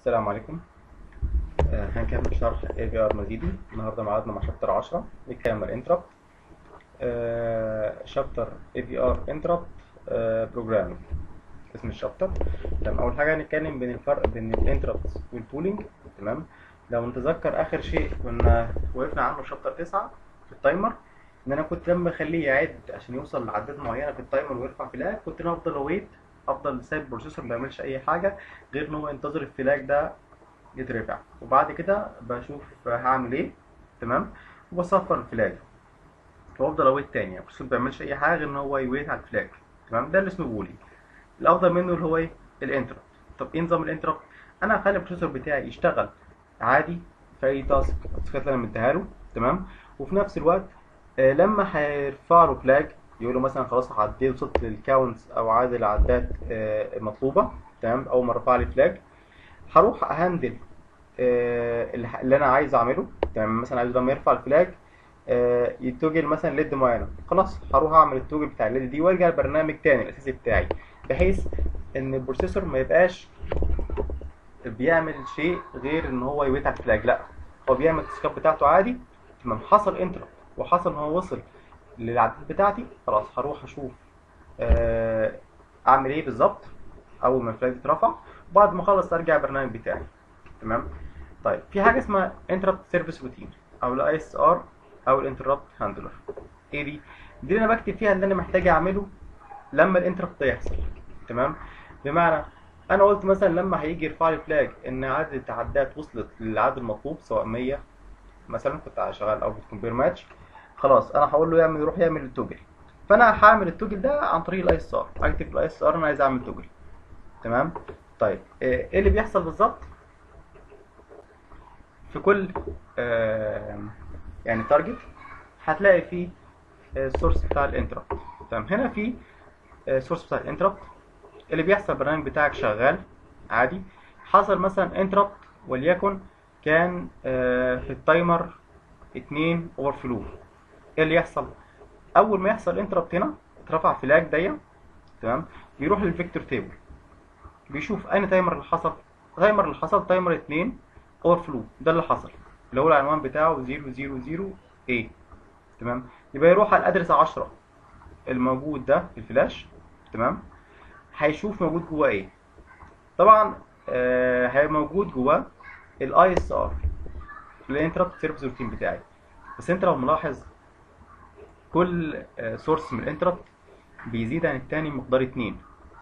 السلام عليكم آه، هنكمل شرح AVR مزيدي النهارده ميعادنا مع شابتر 10 نتكلم عن الانتربت شابتر AVR انتربت بروجرامينج اسم الشابتر تمام اول حاجه هنتكلم بين الفرق بين الانتربت والبولينج تمام لو نتذكر اخر شيء كنا وقفنا عنه في شابتر 9 في التايمر ان انا كنت لما اخليه يعد عشان يوصل لعدات معينه في التايمر ويرفع فلاج كنت انا افضل اويت افضل سايب البروسيسور ما يعملش اي حاجه غير ان هو ينتظر الفلاج ده يترفع وبعد كده بشوف هعمل ايه تمام وبصفر الفلاج وافضل اويت تاني يعني البروسيسور ما بيعملش اي حاجه غير ان هو يويت على الفلاج تمام ده اللي اسمه بولي الافضل منه اللي هو ايه الانتربت طب ايه نظام الانتربت انا هخلي البروسيسور بتاعي يشتغل عادي في اي تاسك التاسكات اللي انا مديها له تمام وفي نفس الوقت آه، لما هيرفع له فلاج يقول له مثلا خلاص عديت وصلت للكاونتس او عدد العدات آه، المطلوبه تمام اول ما رفع لي فلاج هروح اهندل آه، اللي اللي انا عايز اعمله تمام مثلا عايز لما يرفع الفلاج آه، يتوجل مثلا ليد معينه خلاص هروح اعمل التوجل بتاع الليد دي وارجع البرنامج تاني الاساسي بتاعي بحيث ان البروسيسور ما يبقاش بيعمل شيء غير ان هو يويت على الفلاج لا هو بيعمل التاسكات بتاعته عادي تمام حصل انتربت وحصل ان هو وصل للعدات بتاعتي خلاص هروح اشوف آه، اعمل ايه بالظبط اول ما الفلاج يترفع وبعد ما اخلص ارجع البرنامج بتاعي تمام طيب في حاجه اسمها انتربت سيرفيس روتين او الاي اس ار او الانتربت هاندلر ايه دي دي اللي انا بكتب فيها اللي انا محتاج اعمله لما الانتربت ده يحصل تمام بمعنى انا قلت مثلا لما هيجي يرفع لي فلاج ان عدد التعدات وصلت للعدد المطلوب سواء 100 مثلا كنت شغال اوت كومبير ماتش خلاص انا هقول له يعمل يروح يعمل التوجل فانا هعمل التوجل ده عن طريق الاي اس ار اكتب الاي اس ار انا عايز اعمل توجل تمام طيب ايه إيه اللي بيحصل بالظبط في كل آه، يعني تارجت هتلاقي فيه السورس بتاع الانتربت تمام هنا في السورس بتاع الانتربت اللي بيحصل البرنامج بتاعك شغال عادي حصل مثلا انتربت وليكن كان آه، في التايمر 2 اوفر فلو ايه اللي يحصل اول ما يحصل انتربت هنا اترفع فلاج دي تمام بيروح للفيكتور تيبل بيشوف اين تايمر اللي حصل تايمر اللي حصل تايمر 2 اوفر فلو ده اللي حصل اللي هو العنوان بتاعه 000 a تمام يبقى يروح على الادرس 10 الموجود ده في الفلاش تمام هيشوف موجود جواه ايه طبعا آه هيبقى موجود جواه الاي اس ار الانتربت سيرفيس روتين بتاعي بس انت لو ملاحظ كل سورس من الانتربت بيزيد عن التاني مقدار 2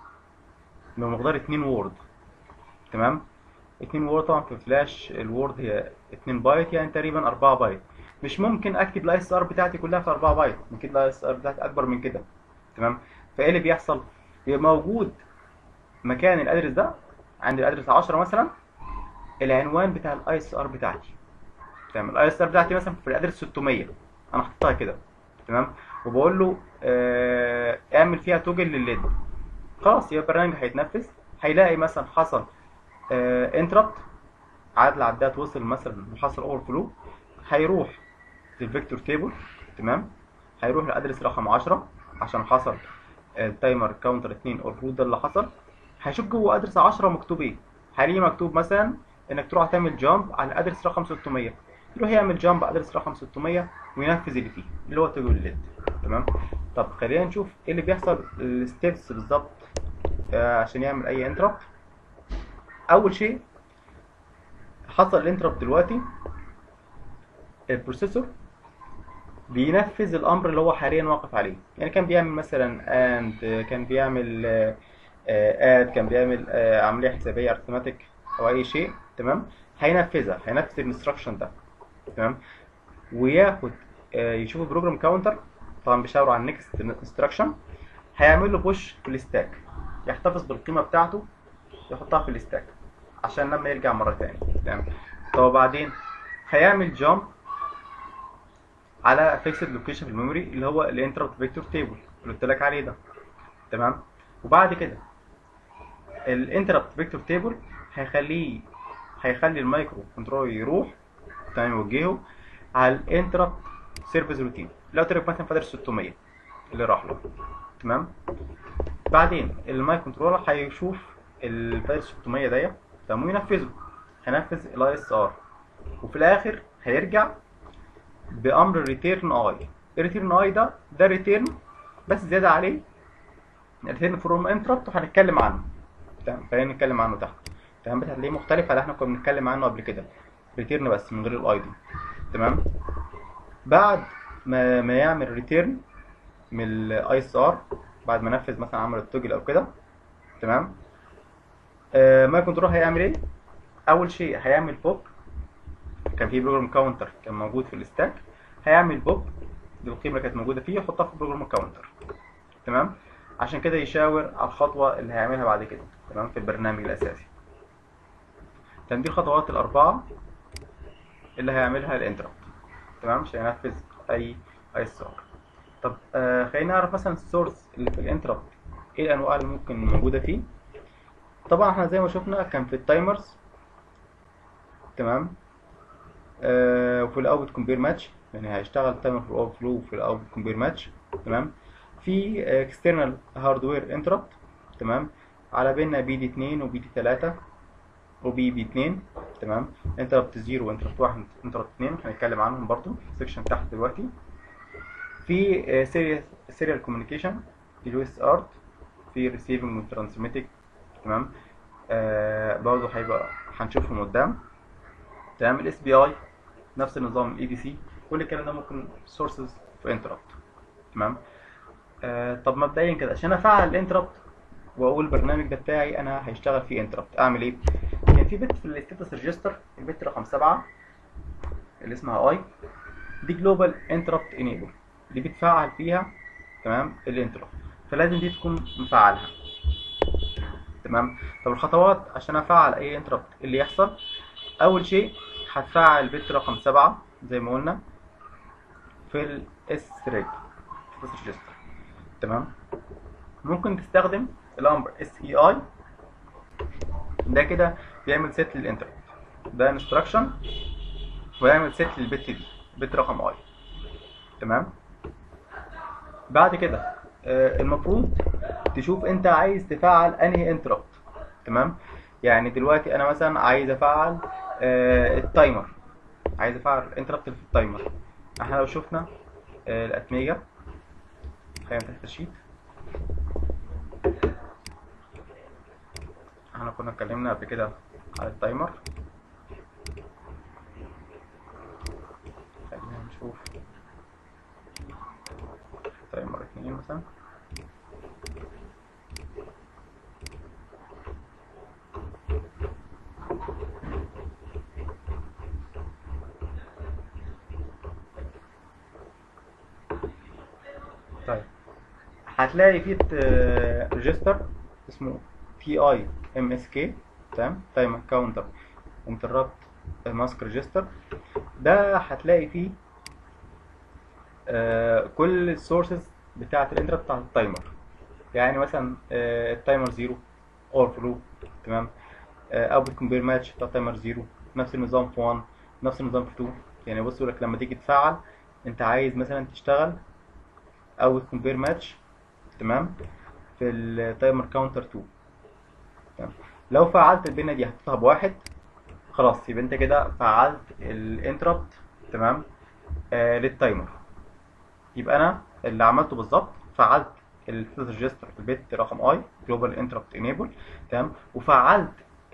بمقدار 2 وورد تمام 2 وورد طبعا في فلاش الوورد هي 2 بايت يعني تقريبا 4 بايت مش ممكن اكتب الاي اس ار بتاعتي كلها في 4 بايت ممكن الاي اس ار بتاعتي اكبر من كده تمام فايه اللي بيحصل بيبقى موجود مكان الادرس ده عند الادرس 10 مثلا العنوان بتاع الاي اس ار بتاعتي تمام الاي اس ار بتاعتي مثلا في الادرس 600 انا حطيتها كده تمام وبقول له آه، اعمل فيها توجل للليد خلاص يبقى البرنامج هيتنفذ هيلاقي مثلا حصل انتربت عدد العدات وصل مثلا وحصل اوفر فلو هيروح للفيكتور تيبل تمام هيروح للادرس رقم 10 عشان حصل التايمر كاونتر 2 اوفر فلو ده اللي حصل هيشوف جوه ادرس 10 مكتوب ايه هلاقيه مكتوب مثلا انك تروح تعمل جامب على الادرس رقم 600 يروح يعمل جامب على الادرس رقم 600 وينفذ اللي فيه اللي هو توجل الليد تمام طب خلينا نشوف ايه اللي بيحصل الستبس بالظبط آه، عشان يعمل اي انتربت اول شيء حصل الانتربت دلوقتي البروسيسور بينفذ الامر اللي هو حاليا واقف عليه يعني كان بيعمل مثلا اند كان بيعمل اد كان بيعمل آه، عمليه حسابيه ارثماتيك او اي شيء تمام هينفذها هينفذ الانستراكشن ده تمام وياخد آه، يشوف البروجرام كاونتر طبعا بيشاور على النكست انستراكشن هيعمل له بوش في الستاك يحتفظ بالقيمه بتاعته يحطها في الستاك عشان لما يرجع مره تاني تمام طب وبعدين هيعمل جامب على فيكسد لوكيشن في الميموري اللي هو الانتربت فيكتور تيبل اللي قلت لك عليه ده تمام وبعد كده الانتربت فيكتور تيبل هيخليه هيخلي المايكرو كنترول يروح تمام يوجهه على الانتربت سيرفيس روتين لو ترك مثلا فادر 600 اللي راح له تمام بعدين المايك كنترولر هيشوف الفايل 600 ديت تمام وينفذه هينفذ الاي اس ار وفي الاخر هيرجع بامر ريتيرن اي الريتيرن اي ده ده ريتيرن بس زياده عليه ريتيرن فروم انتربت وهنتكلم عنه تمام خلينا نتكلم عنه تحت تمام بس هتلاقيه مختلف على اللي احنا كنا بنتكلم عنه قبل كده ريتيرن بس من غير الاي دي تمام بعد ما ما يعمل ريتيرن من الاي اس ار بعد ما نفذ مثلا عمل التوجل او كده تمام آه ما كنترول هيعمل ايه اول شيء هيعمل بوب كان في بروجرام كاونتر كان موجود في الستاك هيعمل بوب دي القيمه اللي كانت موجوده فيه يحطها في البروجرام كاونتر تمام عشان كده يشاور على الخطوه اللي هيعملها بعد كده تمام في البرنامج الاساسي تمام دي الخطوات الاربعه اللي هيعملها الانتربت تمام مش هينفذ اي اي اس ار طب آه خلينا نعرف مثلا السورس اللي في الانتربت ايه الانواع اللي ممكن موجوده فيه طبعا احنا زي ما شفنا كان في التايمرز تمام آه وفي الاوت كومبير ماتش يعني هيشتغل تايمر في الاوفر فلو وفي الاوت كومبير ماتش تمام في اكسترنال هاردوير انتربت تمام على بينا بي دي 2 وبي دي 3 وبي بي 2 تمام انتربت 0 وانتربت 1 انتربت 2 هنتكلم عنهم برضو في السكشن تحت دلوقتي في سيريال سيريال كوميونيكيشن اليو اس ارت في ريسيفنج وترانسميتنج تمام آه برضه هيبقى هنشوفهم قدام تمام الاس بي اي نفس النظام الاي دي سي كل الكلام ده ممكن سورسز في انتربت تمام آه طب مبدئيا كده عشان افعل الانتربت واقول البرنامج ده بتاعي انا هيشتغل فيه انتربت اعمل ايه كان يعني في بت في الستاتس ريجستر البت رقم 7 اللي اسمها اي دي جلوبال انتربت انيبل دي بتفعل فيها تمام الانتربت فلازم دي تكون مفعلها تمام طب الخطوات عشان افعل اي انتربت اللي يحصل اول شيء هتفعل البت رقم 7 زي ما قلنا في الاس ثريد ريجستر تمام ممكن تستخدم الامر اس اي اي ده كده بيعمل سيت للانتربت ده انستراكشن ويعمل سيت للبت دي بت رقم اي تمام بعد كده آه المفروض تشوف انت عايز تفعل انهي انتربت تمام يعني دلوقتي انا مثلا عايز افعل آه التايمر عايز افعل الانتربت في التايمر احنا لو شفنا آه الاتميجا خلينا تحت الشيت احنا كنا اتكلمنا قبل كده على التايمر خلينا نشوف تايمر اتنين مثلا طيب هتلاقي فيه ريجستر اسمه تي اي ام اس كي تمام تايم كاونتر انتربت ماسك ريجستر ده هتلاقي فيه آه كل السورسز بتاعه الانتربت بتاعه التايمر يعني مثلا آه التايمر زيرو اور فلو تمام اوت كومبير ماتش بتاع التايمر زيرو نفس النظام في 1 نفس النظام في 2 يعني بص لك لما تيجي تفعل انت عايز مثلا تشتغل اوت كومبير ماتش تمام في التايمر كاونتر 2 تمام لو فعلت البنه دي حطيتها بواحد خلاص يبقى انت كده فعلت الانتربت تمام آه للتايمر يبقى انا اللي عملته بالظبط فعلت الفيز ريجستر البت رقم اي جلوبال انتربت انيبل تمام وفعلت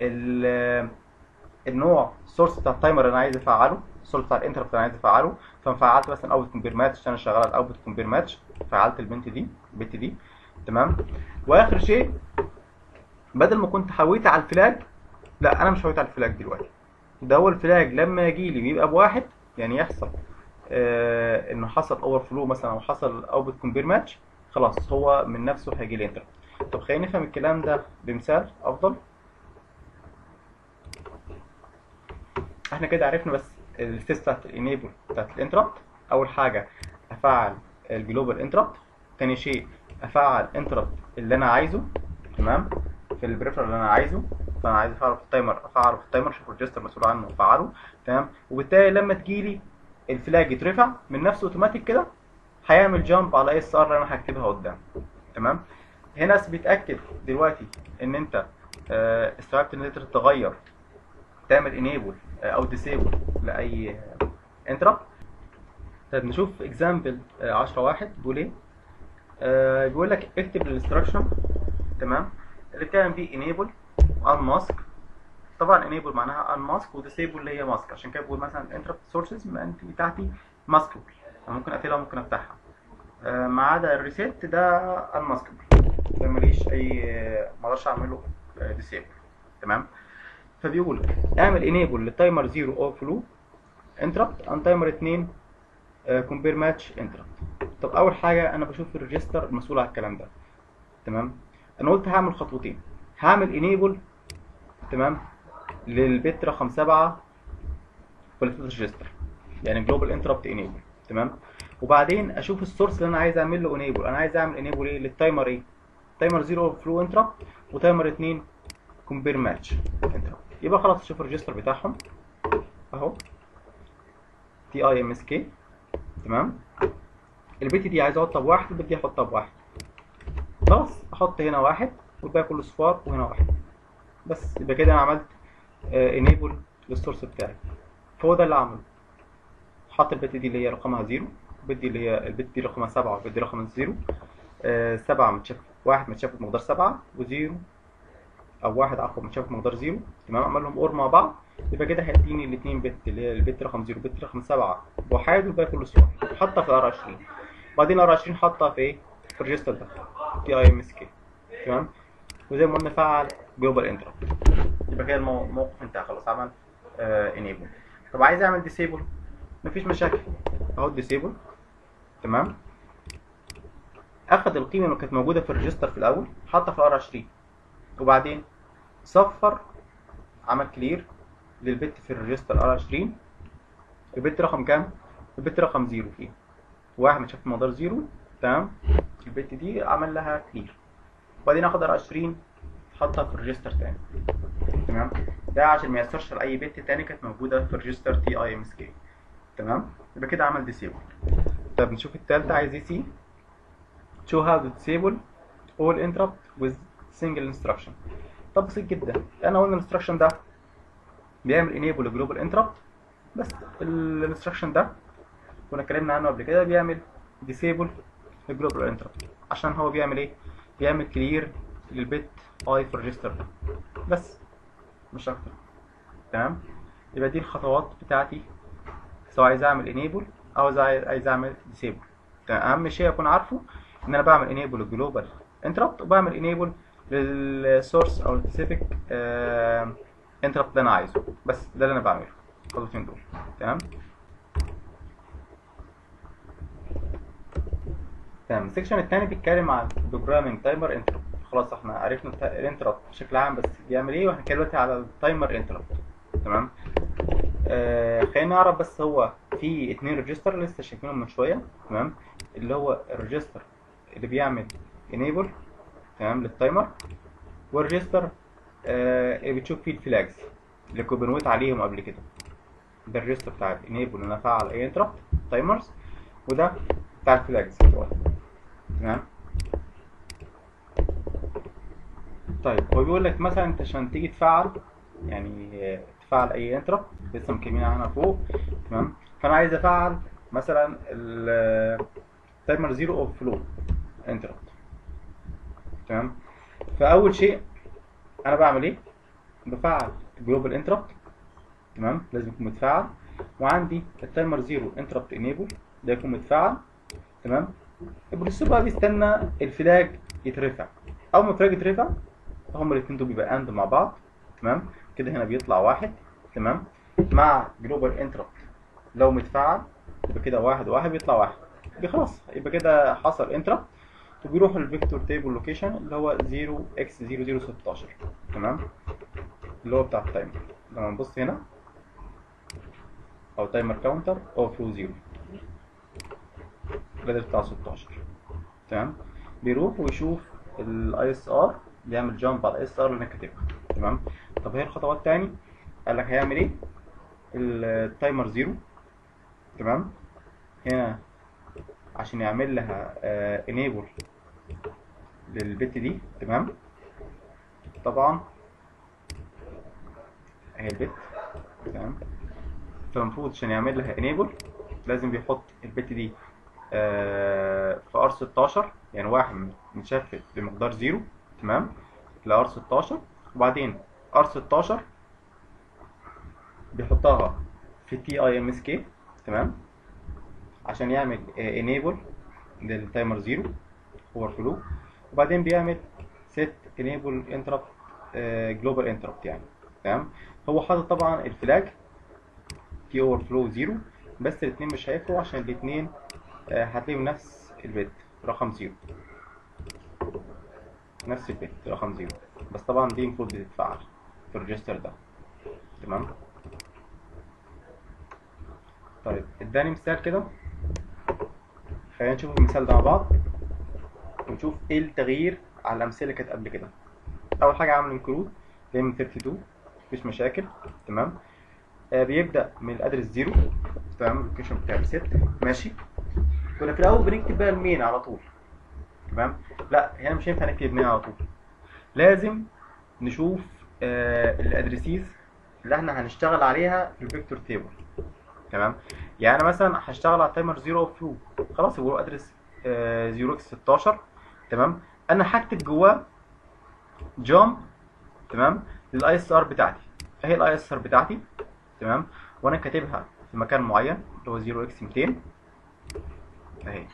النوع السورس بتاع التايمر اللي انا عايز افعله السورس بتاع الانتربت اللي انا عايز افعله ففعلت مثلا اوت كومبير ماتش عشان اشغل الاوت كومبير ماتش فعلت البنت دي البت دي تمام واخر شيء بدل ما كنت حويت على الفلاج لا انا مش حويت على الفلاج دلوقتي ده هو الفلاج لما يجي لي بيبقى بواحد يعني يحصل آه انه حصل اوفر فلو مثلا او حصل اوت كومبير ماتش خلاص هو من نفسه هيجي لي انتر طب خلينا نفهم الكلام ده بمثال افضل احنا كده عرفنا بس الستيبس بتاعت الانيبل بتاعت الانتربت اول حاجه افعل الجلوبال انتربت تاني شيء افعل انتربت اللي انا عايزه تمام في البريفر اللي انا عايزه فانا عايز افعله في التايمر افعله في التايمر شوف الريجستر مسؤول عنه وافعله تمام وبالتالي لما تجيلي الفلاج يترفع من نفسه اوتوماتيك كده هيعمل جامب على اي اس ار اللي انا هكتبها قدام تمام هنا بيتاكد دلوقتي ان انت آه، استوعبت ان انت تغير تعمل انيبل او ديسيبل لاي انتربت طيب نشوف اكزامبل 10 واحد بيقول ايه آه بيقول لك اكتب الانستراكشن تمام اللي بتعمل بيه انيبل ان ماسك طبعا انيبل معناها ان ماسك وديسيبل اللي هي ماسك عشان كده بقول مثلا انتربت سورسز بتاعتي ماسكبل ممكن اقفلها وممكن افتحها آه ما عدا الريسيت ده ان ماسكبل ده ماليش اي ما اقدرش اعمله ديسيبل تمام فبيقول اعمل انيبل للتايمر 0 اوف فلو انتربت ان تايمر 2 كومبير ماتش انتربت طب اول حاجه انا بشوف الريجستر المسؤول على الكلام ده تمام انا قلت هعمل خطوتين هعمل انيبل تمام للبت رقم 7 في الريجستر يعني جلوبال انتربت انيبل تمام وبعدين اشوف السورس اللي انا عايز اعمل له انيبل انا عايز اعمل انيبل ايه للتايمر ايه تايمر 0 فلو انتربت وتايمر 2 كومبير ماتش انتربت يبقى خلاص اشوف الريجستر بتاعهم اهو تي اي ام اس كي تمام البت دي عايز احطها بواحد البت دي احطها بواحد خلاص احط هنا واحد والباقي كله صفار وهنا واحد بس يبقى كده انا عملت انيبل للسورس بتاعي فهو ده اللي عمله حط البت دي اللي هي رقمها زيرو البت دي اللي هي البت دي رقمها سبعة والبت دي رقمها زيرو آه سبعة متشاف واحد متشاف بمقدار سبعة وزيرو أو واحد عفوا متشاف بمقدار زيرو تمام عمل لهم اور مع بعض يبقى كده هيديني الاتنين بت اللي هي البت رقم زيرو البت رقم سبعة بواحد والباقي كله صفر حطها في الار 20 بعدين الار 20 حطها في ايه؟ في الريجستر ده تي اي ام اس كي تمام وزي ما قلنا فعل جلوبال انتربت يبقى كده الموقف انتهى خلاص عمل انيبل طب عايز اعمل ديسيبل مفيش مشاكل اهو ديسيبل تمام اخد القيمه اللي كانت موجوده في الريجستر في الاول حطها في الار 20 وبعدين صفر عمل كلير للبت في الريجستر ار 20 البت رقم كام البت رقم زيرو فيه واحد متشاف مقدار زيرو تمام البت دي عمل لها كلير وبعدين اخد ار 20 حطها في الريجستر تاني تمام ده عشان ما يأثرش على اي بت تاني كانت موجوده في الريجستر تي اي ام اس كي تمام يبقى كده عمل ديسيبل طب نشوف التالتة عايز اي سي show how to disable all interrupt with single instruction طب بسيط جدا انا قلنا الانستراكشن ده بيعمل enable لجلوبال انتربت بس الانستراكشن ده كنا اتكلمنا عنه قبل كده بيعمل disable لجلوبال انتربت عشان هو بيعمل ايه بيعمل كلير للبت اي في الريجستر ده بس مش اكتر تمام يبقى دي الخطوات بتاعتي سواء عايز اعمل enable او عايز اعمل disable اهم شيء اكون عارفه ان انا بعمل enable للجلوبال انتربت وبعمل enable للسورس او السبيسيفيك انتربت اللي انا عايزه بس ده اللي انا بعمله الخطوتين دول تمام تمام السكشن الثاني بيتكلم عن بروجرامينج تايمر انتربت خلاص احنا عرفنا الانتربت بشكل عام بس بيعمل ايه وهنتكلم دلوقتي على التايمر انتربت تمام آه خلينا نعرف بس هو في اتنين ريجستر لسه شايفينهم من شويه تمام اللي هو الريجستر اللي بيعمل enable تمام للتايمر والريجستر آه اللي بتشوف فيه الفلاجز اللي كنا بنويت عليهم قبل كده ده الريجستر بتاع enable ان انا افعل اي انتربت تايمرز وده بتاع الفلاجز تمام طيب هو بيقول لك مثلا انت عشان تيجي تفعل يعني تفعل اي انتربت لسه مكلمين عنها فوق تمام فانا عايز افعل مثلا التايمر زيرو اوف فلو انتربت تمام فاول شيء انا بعمل ايه بفعل جلوبال انتربت تمام لازم يكون متفعل وعندي التايمر زيرو انتربت انيبل ده يكون متفعل تمام البروسيسور بقى بيستنى الفلاج يترفع اول ما الفلاج يترفع هما الاثنين دول بيبقى اند مع بعض تمام كده هنا بيطلع واحد تمام مع جلوبال انتربت لو متفعل يبقى كده واحد واحد بيطلع واحد يبقى خلاص يبقى كده حصل انتربت وبيروح الفيكتور تيبل لوكيشن اللي هو 0x0016 تمام اللي هو بتاع التايمر لما نبص هنا او تايمر كاونتر او فلو زيرو الجدول بتاع 16 تمام بيروح ويشوف الاي اس ار بيعمل جامب على الاي اس ار اللي انا كاتبها تمام طب هي الخطوات تاني قال لك هيعمل ايه التايمر زيرو تمام هنا عشان يعمل لها انيبل للبت دي تمام طبعا اهي البت تمام فالمفروض عشان يعمل لها انيبل لازم بيحط البت دي آه، في ار 16 يعني واحد متشفت بمقدار زيرو تمام لار 16 وبعدين ار 16 بيحطها في تي اي ام اس كي تمام عشان يعمل انيبل للتايمر زيرو اوفر فلو وبعدين بيعمل سيت انيبل انتربت جلوبال انتربت يعني تمام هو حاطط طبعا الفلاج تي اوفر فلو زيرو بس الاثنين مش هيفرقوا عشان الاثنين هتلاقيهم نفس البيت رقم زيرو نفس البيت رقم زيرو بس طبعا دي المفروض بتتفعل في الريجستر ده تمام طيب اداني مثال كده خلينا نشوف المثال ده مع بعض ونشوف ايه التغيير على الامثله اللي كانت قبل كده اول حاجه عامل انكلود زي من 32 مفيش مشاكل تمام آه بيبدا من الادرس زيرو تمام اللوكيشن بتاع الست ماشي كنا في الاول بنكتب بقى المين على طول تمام لا هنا مش هينفع نكتب المين على طول لازم نشوف آه الادريسيز اللي احنا هنشتغل عليها في الفيكتور تيبل تمام يعني انا مثلا هشتغل على التايمر 0 اوف فلو خلاص يبقى ادرس 0 اكس 16 تمام انا هكتب جواه جامب تمام للاي اس ار بتاعتي فهي الاي اس ار بتاعتي تمام وانا كاتبها في مكان معين اللي هو 0 اكس 200 اهي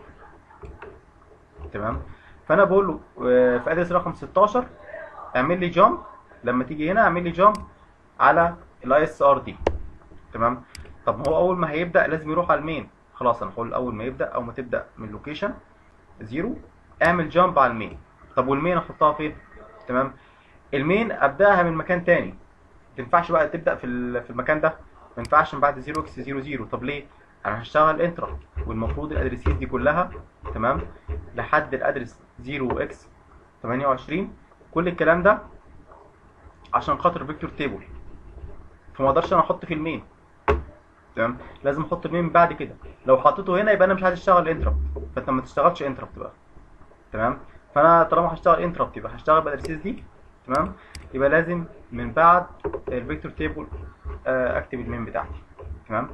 تمام فانا بقول له آه، في ادرس رقم 16 اعمل لي جامب لما تيجي هنا اعمل لي جامب على الاي اس ار دي تمام طب ما هو اول ما هيبدا لازم يروح على المين خلاص انا هقول اول ما يبدا او ما تبدا من لوكيشن زيرو اعمل جامب على المين طب والمين احطها فين تمام المين ابداها من مكان تاني ما تنفعش بقى تبدا في ال- في المكان ده ما ينفعش من بعد 0 اكس 0 0 طب ليه انا هشتغل انترا والمفروض الادريسيز دي كلها تمام لحد الادرس 0 اكس 28 كل الكلام ده عشان خاطر فيكتور تيبل فما اقدرش انا احط في المين تمام لازم احط المين بعد كده لو حطيته هنا يبقى انا مش عايز اشتغل انتربت فانت ما تشتغلش انتربت بقى تمام فانا طالما هشتغل انتربت يبقى هشتغل بالارسيس دي تمام يبقى لازم من بعد الفيكتور تيبل اكتب المين بتاعتي تمام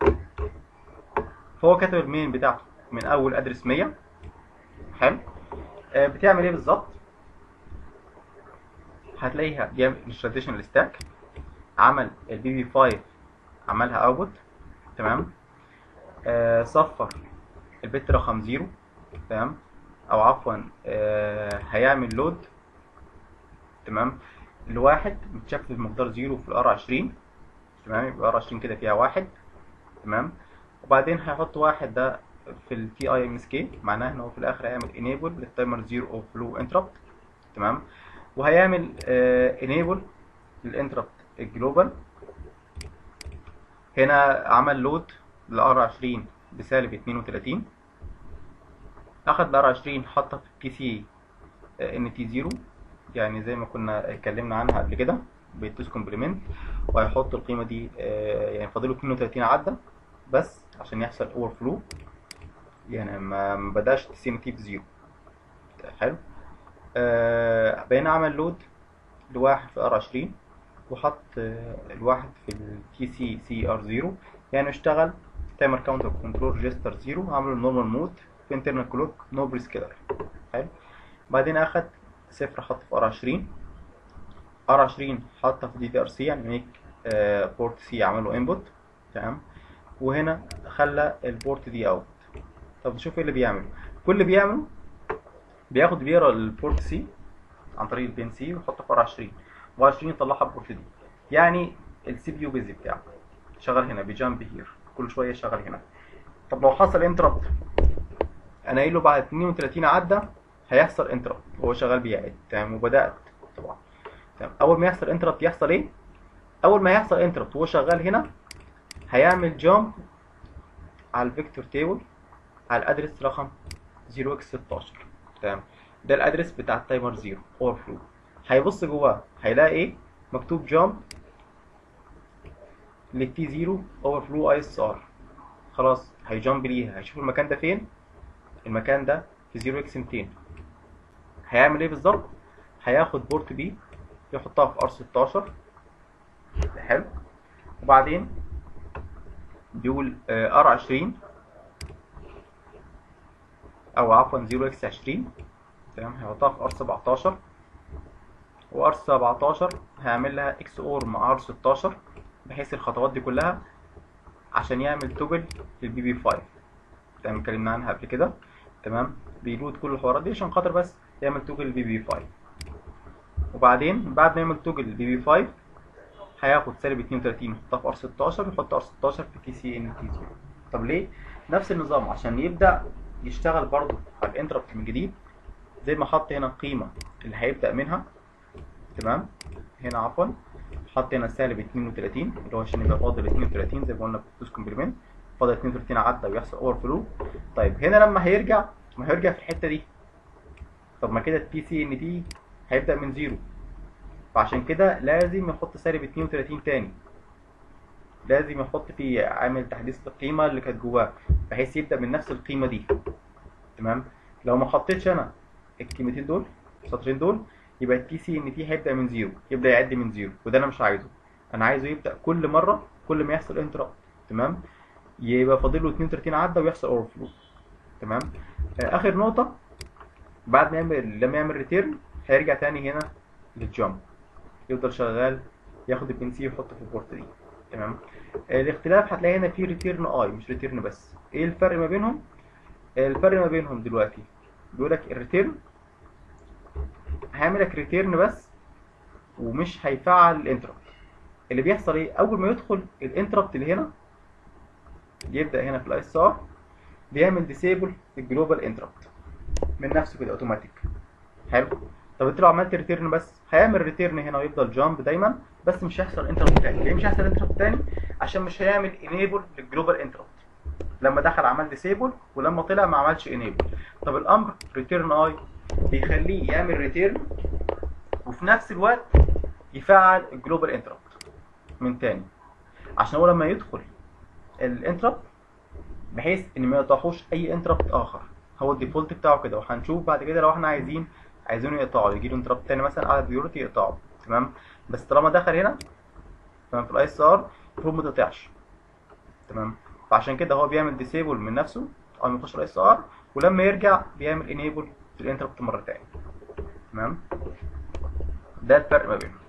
فهو كتب المين بتاعته من اول ادرس 100 حلو آه، بتعمل ايه بالظبط هتلاقيها جاب التراديشنال ستاك عمل البي بي 5 عملها اوتبوت تمام آه صفر البت رقم زيرو تمام او عفوا آه هيعمل لود تمام الواحد متشكل بمقدار زيرو في الار 20 تمام يبقى ار 20 كده فيها واحد تمام وبعدين هيحط واحد ده في التي اي ام اس كي معناه ان هو في الاخر هيعمل انيبل للتايمر زيرو اوف فلو انتربت تمام وهيعمل انيبل للانتربت الجلوبال هنا عمل لود لار 20 بسالب 32 اخد الار 20 حطها في البي سي ان تي 0 يعني زي ما كنا اتكلمنا عنها قبل كده بيدوس كومبلمنت وهيحط القيمه دي آه، يعني فاضله 32 عده بس عشان يحصل اوفر فلو يعني ما ما بداش تي سي ان تي بزيرو حلو آه بقينا عمل لود لواحد في ار 20 وحط آه، الواحد في التي سي سي ار 0 يعني اشتغل تايمر كاونتر كنترول ريجستر 0 عملوا نورمال مود في انترنال كلوك نو بريسكيلر حلو بعدين اخد صفر حط في ار 20 ار 20 حطها في دي في ار سي يعني ميك بورت سي عمله انبوت تمام وهنا خلى البورت دي اوت طب نشوف ايه اللي بيعمله كل اللي بيعمله بياخد بيقرا البورت سي عن طريق البين سي ويحطه في ار 20 و 20 يطلعها بورت دي يعني السي بي يو بيزي بتاعه شغال هنا بيجامب هير كل شويه شغال هنا طب لو حصل انتربت انا قايل له بعد 32 عده هيحصل انتربت وهو شغال بيعد تمام وبدات طبعا تمام اول ما يحصل انتربت يحصل ايه اول ما يحصل انتربت وهو شغال هنا هيعمل جامب على الفيكتور تيبل على الادرس رقم 0x16 تمام ده الادرس بتاع التايمر 0 اوفر فلو هيبص جواه هيلاقي ايه مكتوب جامب للتي 0 اوفر فلو اي اس ار خلاص هيجامب ليها هيشوف المكان ده فين المكان ده في 0x 200 هيعمل ايه بالظبط هياخد بورت بي يحطها في ار 16 حلو وبعدين بيقول ار 20 او عفوا 0 اكس 20 تمام هيحطها في ار 17 وار 17 هيعمل لها اكس اور مع ار 16 بحيث الخطوات دي كلها عشان يعمل توجل للبي بي 5 تمام اتكلمنا عنها قبل كده تمام بيلود كل الحوارات دي عشان خاطر بس يعمل توجل للبي بي 5 وبعدين بعد ما يعمل توجل للبي بي 5 هياخد سالب 32 يحطها في ار 16 ويحط ار 16 في كي سي ان تي 0 طب ليه؟ نفس النظام عشان يبدا يشتغل برضه على الانتربت من جديد زي ما حط هنا القيمه اللي هيبدا منها تمام هنا عفوا حط هنا سالب 32 اللي هو عشان يبقى فاضل 32 زي ما قلنا في كومبلمنت فاضل 32 عدى ويحصل اوفر فلو طيب هنا لما هيرجع ما هيرجع في الحته دي طب ما كده البي سي ان تي هيبدا من زيرو فعشان كده لازم يحط سالب 32 تاني لازم يحط في عامل تحديث القيمه اللي كانت جواه بحيث يبدا من نفس القيمه دي تمام لو ما حطيتش انا الكلمتين دول السطرين دول يبقى التي سي ان تي هيبدا من زيرو يبدا يعد من زيرو وده انا مش عايزه انا عايزه يبدا كل مره كل ما يحصل انترا تمام يبقى فاضل له 32 عده ويحصل اوفر فلو تمام آه اخر نقطه بعد ما يعمل لما يعمل ريتيرن هيرجع تاني هنا للجامب يفضل شغال ياخد البن سي ويحطه في البورت دي تمام آه الاختلاف هتلاقي هنا في ريتيرن اي مش ريتيرن بس ايه الفرق ما بينهم آه الفرق ما بينهم دلوقتي بيقول لك الريتيرن هيعمل لك ريتيرن بس ومش هيفعل الانتربت اللي بيحصل ايه اول ما يدخل الانتربت اللي هنا يبدا هنا في الاي اس ار بيعمل ديسيبل الجلوبال انتربت من نفسه كده اوتوماتيك حلو طب انت لو عملت ريتيرن بس هيعمل ريتيرن هنا ويفضل جامب دايما بس مش هيحصل انتربت تاني ليه مش هيحصل انتربت تاني عشان مش هيعمل انيبل للجلوبال انتربت لما دخل عمل ديسيبل ولما طلع ما عملش انيبل طب الامر ريتيرن اي بيخليه يعمل ريتيرن وفي نفس الوقت يفعل الجلوبال انتربت من تاني عشان هو لما يدخل الانتربت بحيث ان ما يقطعوش اي انتربت اخر هو الديفولت بتاعه كده وهنشوف بعد كده لو احنا عايزين عايزينه يقطعوا يجي له انتربت تاني مثلا على البيورتي يقطعه تمام بس طالما دخل هنا تمام في الاي اس ار المفروض ما تقطعش تمام فعشان كده هو بيعمل ديسيبل من نفسه اول ما يخش الاي اس ار ولما يرجع بيعمل انيبل في الانتربت مره تاني تمام ده الفرق ما بينهم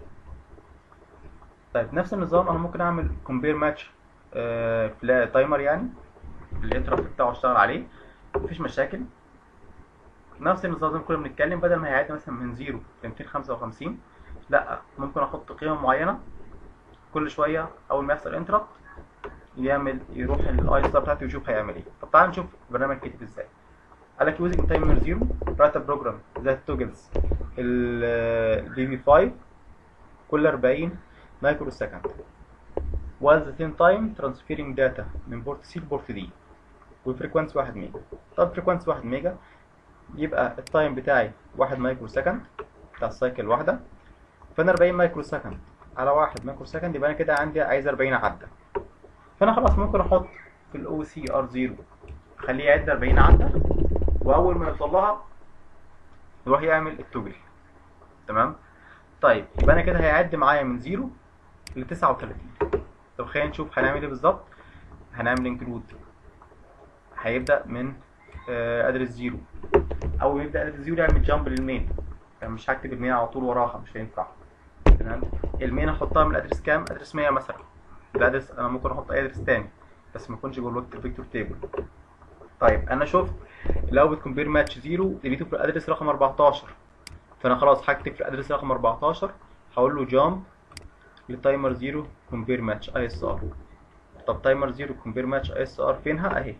طيب نفس النظام انا ممكن اعمل كومبير ماتش في تايمر يعني الانتربت بتاعه اشتغل عليه مفيش مشاكل نفس النظام زي ما كنا بنتكلم بدل ما هيعد مثلا من 0 ل 255 لا ممكن احط قيمه معينه كل شويه اول ما يحصل انتربت يعمل يروح الاي ستار بتاعته يشوف هيعمل ايه طب تعال نشوف البرنامج كتب ازاي قال لك يوزنج تايمر 0 write a program that toggles البي بي 5 كل 40 مايكرو سكند while the same time transferring data من بورت سي لبورت دي وفريكوانسي 1 ميجا طب فريكوانسي 1 ميجا يبقى التايم بتاعي 1 مايكرو سكند بتاع السايكل الواحده فانا 40 مايكرو سكند على 1 مايكرو سكند يبقى انا كده عندي عايز 40 عده فانا خلاص ممكن احط في الاو سي ار 0 اخليه يعد 40 عده واول ما يوصل لها يروح يعمل التوجل تمام طيب يبقى انا كده هيعد معايا من 0 ل 39 طب خلينا نشوف هنعمل ايه بالظبط هنعمل انكلود هيبدا من ادرس 0 اول ما يبدا ادرس 0 يعمل جامب للمين يعني مش هكتب المين على طول وراها مش هينفع تمام المين احطها من الادرس كام ادرس 100 مثلا الادرس انا ممكن احط اي ادرس تاني بس ما يكونش جوه الفيكتور تيبل طيب انا شفت لو بتكمبير ماتش 0 لقيته في الادرس رقم 14 فانا خلاص هكتب في الادرس رقم 14 هقول له جامب لتايمر 0 كومبير ماتش اي اس ار طب تايمر 0 كومبير ماتش اي اس ار فينها اهي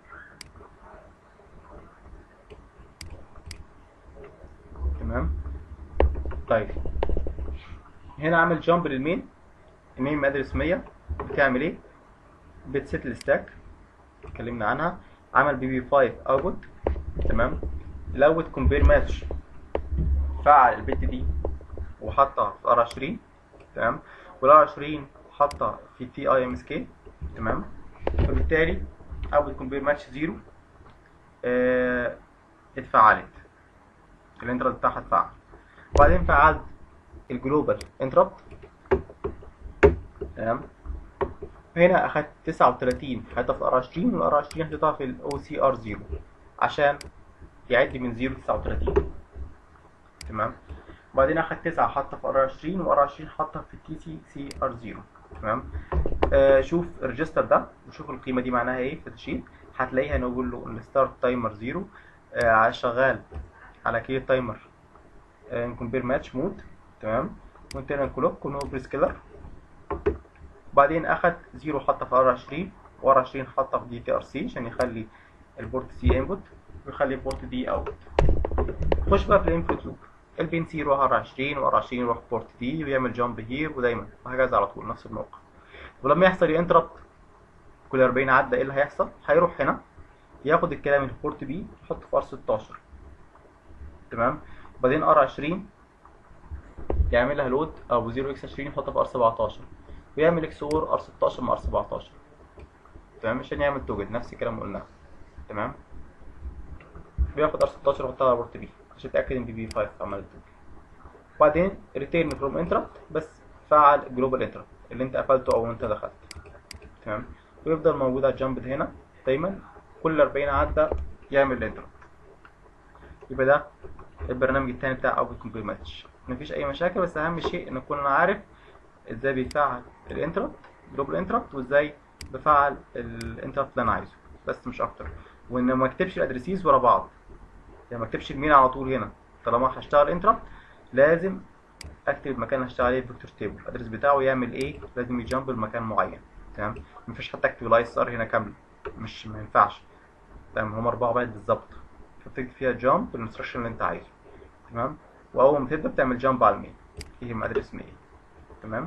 تمام طيب هنا عامل جامب للمين المين من ادرس 100 بتعمل ايه بتست الستاك اتكلمنا عنها عمل بي بي 5 اوتبوت تمام الاوت كومبير ماتش فعل البت دي وحطها في ار 20 تمام والار 20 حطها في تي اي ام اس كي تمام فبالتالي اوت كومبير ماتش 0 اه اتفعلت الانتربت بتاعها اتفعل وبعدين فعلت الجلوبال انتربت تمام هنا اخدت 39 حطيتها في الار 20 والار 20 حطيتها في الاو سي ار 0 عشان يعد من 0 ل 39 تمام وبعدين اخد 9 حطها في ار 20 وار 20 حطها في التي سي سي ار 0 تمام آه شوف الريجستر ده وشوف القيمه دي معناها ايه في الشيت هتلاقيها نقول له الستارت تايمر 0 آه شغال على كي تايمر كومبير ماتش مود تمام وانترنال كلوك ونو بريسكيلر وبعدين اخد 0 حطها في ار 20 وار 20 حطها في دي تي ار سي عشان يخلي البورت سي انبوت ويخلي البورت دي اوت خش بقى في الانبوت لوب البين سي يروح ار 20 وار 20 يروح بورت دي ويعمل جامب هير ودايما وهكذا على طول نفس الموقع ولما يحصل انتربت كل 40 عدى ايه اللي هيحصل هيروح هنا ياخد الكلام اللي في بورت بي يحطه في ار 16 تمام وبعدين ار 20 يعمل لها لود او 0 اكس 20 يحطها في ار 17 ويعمل اكس اور ار 16 مع ار 17 تمام عشان يعمل توجد نفس الكلام اللي قلناه تمام بياخد ار 16 ويحطها على بورت بي عشان يتاكد ان بي بي 5 عملت توجد وبعدين ريتيرن فروم انتربت بس فعل جلوبال انتربت اللي انت قفلته او انت دخلت تمام ويفضل موجود على الجنب هنا دايما كل 40 عدى يعمل انتربت يبقى ده البرنامج التاني بتاع اوبن كومبير ماتش مفيش اي مشاكل بس اهم شيء ان اكون انا عارف ازاي بيفعل الانتربت جلوبال انتربت وازاي بفعل الانتربت اللي انا عايزه بس مش اكتر وان ما اكتبش الادريسيز ورا بعض يعني ما اكتبش المين على طول هنا طالما هشتغل انتربت لازم اكتب المكان اللي هشتغل عليه فيكتور تيبل الادرس بتاعه يعمل ايه لازم يجامب لمكان معين تمام ما ينفعش حتى اكتب الاي اس ار هنا كامل مش ما ينفعش تمام هم اربعه بايت بالظبط فبتكتب فيها جامب الانستركشن اللي انت عايزه تمام واول ما تبدا بتعمل جامب على المين يهم ادرس مين تمام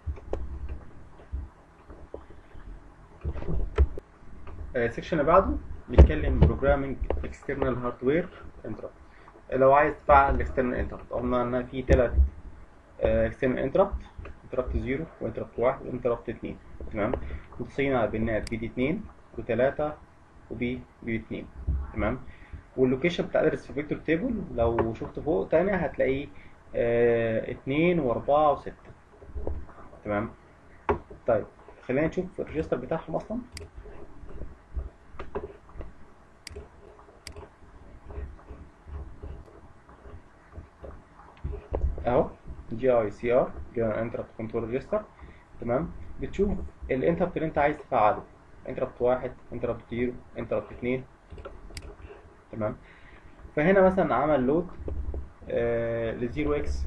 السكشن اللي بعده بيتكلم بروجرامينج اكسترنال هاردوير انتربت لو عايز تفعل الاكسترنال انتربت قلنا ان في ثلاث اكسترنال انتربت انتربت 0 وانتربت 1 وانتربت 2 تمام متصلين على بنات بي دي 2 و3 وبي بي 2 تمام واللوكيشن بتاع الادرس في فيكتور تيبل لو شفت فوق تاني هتلاقيه اه 2 و4 و6 تمام طيب خلينا نشوف الريجستر بتاعهم اصلا اهو جي اي سي ار جنرال انتربت كنترول ريجستر تمام بتشوف الانتربت اللي انت عايز تفعله انتربت واحد انتربت زيرو انتربت اتنين تمام فهنا مثلا عمل لود آه ل 0 اكس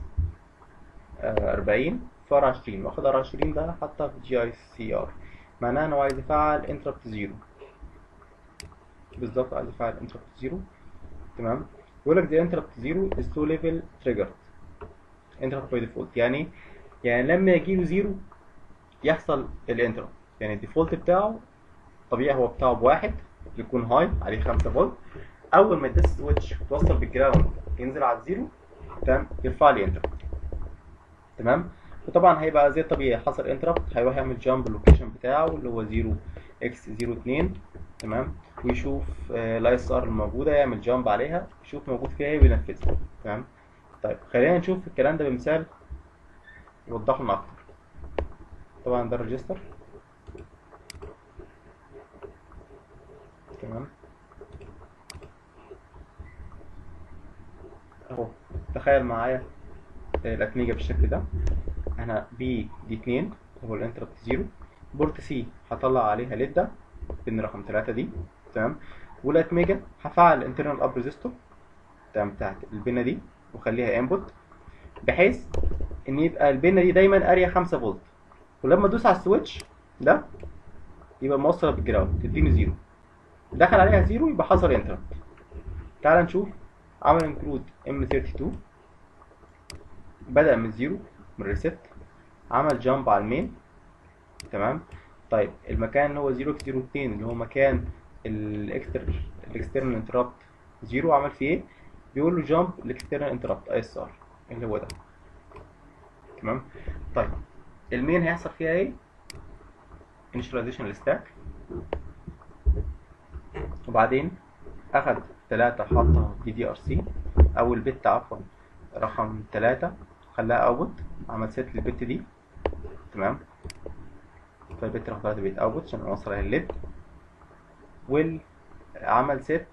40 في ار 20 واخد ار 20 ده حطها في جي اي سي ار معناه انه عايز يفعل انتربت زيرو بالظبط عايز يفعل انتربت زيرو تمام بيقول لك the interrupt zero is two level triggered interrupt by default يعني يعني لما يجي له زيرو يحصل الانتربت يعني الديفولت بتاعه طبيعي هو بتاعه بواحد يكون هاي عليه 5 فولت اول ما الديس سويتش توصل بالجراوند ينزل على الزيرو تمام يرفع لي انتربت تمام وطبعا هيبقى زي الطبيعي حصل انتربت هيروح يعمل جامب اللوكيشن بتاعه اللي هو 0 اكس 0 2 تمام ويشوف الاي اس ار الموجوده يعمل جامب عليها يشوف موجود فيها ايه وينفذها تمام طيب خلينا نشوف الكلام ده بمثال يوضح لنا اكتر طبعا ده الريجستر تمام اهو تخيل معايا الاتنيجة بالشكل ده انا بي دي 2 هو الانتربت 0 بورت سي هطلع عليها ليدا بن رقم 3 دي تمام والاتميجا هفعل الانترنال اب ريزيستور تمام بتاعت البنه دي واخليها انبوت بحيث ان يبقى البنه دي دايما اريا 5 فولت ولما ادوس على السويتش ده يبقى موصله بالجراوند تديني زيرو دخل عليها زيرو يبقى حصل انتربت تعال نشوف عمل انكلود ام 32 بدأ من زيرو من ريست عمل جامب على المين تمام طيب المكان اللي هو 0 0 2 اللي هو مكان الاكستر الاكسترنال انتربت زيرو عمل فيه ايه بيقول له جامب الاكسترنال انتربت اي اس ار اللي هو ده تمام طيب المين هيحصل فيها ايه انيشاليزيشن الستاك وبعدين اخد 3 حطها دي دي ار سي او البت عفوا رقم 3 خلاها اوت عمل ست للبت دي تمام فالبت رقم 3 بقت اوتبوت عشان نوصلها للليد والعمل ست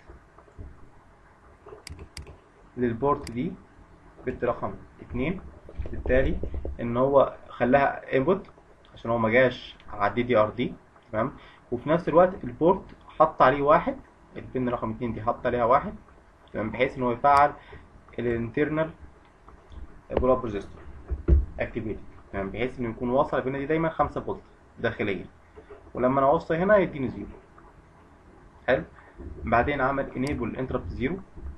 للبورت دي بت رقم 2 بالتالي ان هو خلاها انبوت عشان هو ما جاش على الدي دي ار دي تمام وفي نفس الوقت البورت حط عليه واحد البن رقم 2 دي حط عليها واحد تمام بحيث ان هو يفعل الانترنال بول اب ريجستر اكتيفيتي تمام بحيث انه يكون واصل البن دي دايما 5 فولت داخليا ولما انا اوصل هنا يديني زيرو حلو بعدين عمل انيبل انتربت زيرو